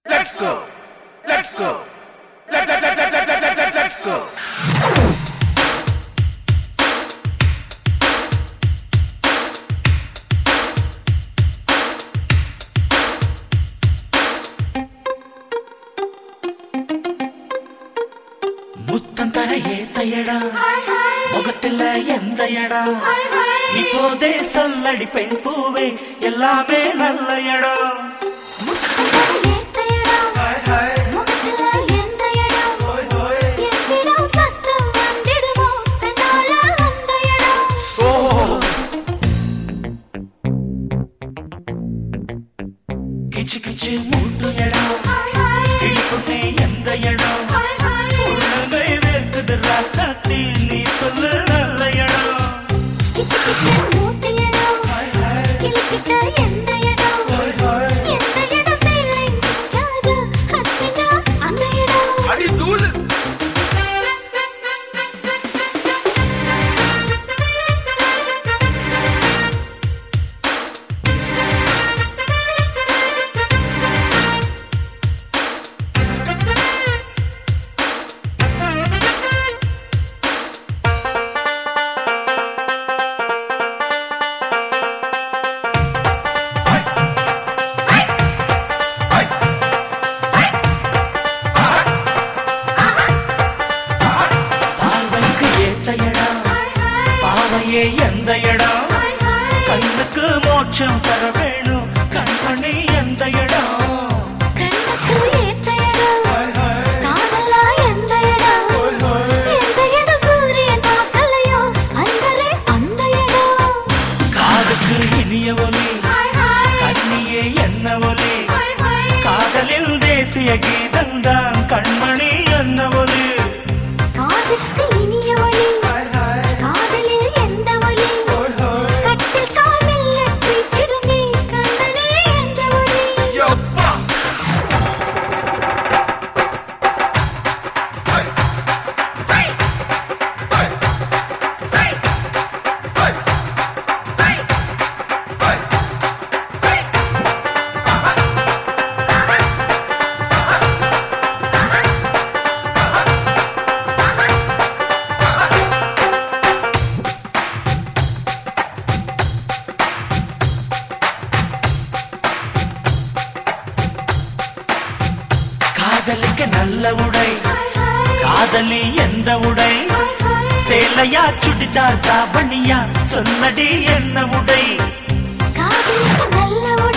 Let's go. Let's go. Let, let, let, let, let, let, let, let, let's go. முத்தம் தர ஏத்த இடம் முகத்துல எந்த இடம் இப்போதே சொல்லடி பெண் பூவே எல்லாமே நல்ல இடம் கிச்சு கிச்சு மூட்டு இடம் கிழிக்குட்டி எந்த இடம் உள்ளங்கை வேர்க்குது ராசாத்தி நீ சொல்லு நல்ல இடம் அடி தூளு பார்வைக்கு ஏத்த இடம் பாவையே எந்த இடம் கண்ணுக்கு மோட்சம் தர வேணும் கண்மணி எந்த இடம் காதுக்கு இனிய ஒலி கண்ணியே என்ன ஒலி காதலில் தேசிய கீதம்தான் கண்மணி என்ன ஒலி காதுக்கு இனிய ஒலி காதலில் எந்த ஒலி கட்டில் காலில் லெற்றி சிறுமி கண்ணனே எந்த ஒலி யப்பா Hey. Hey. Hey. Hey. Hey. Hey. Hey. Hey. காதலுக்கு நல்ல உடை காதலி எந்த உடை சேலையா சுடிதார் தாவணியா சொன்னடி என்ன உடை காதலுக்கு நல்ல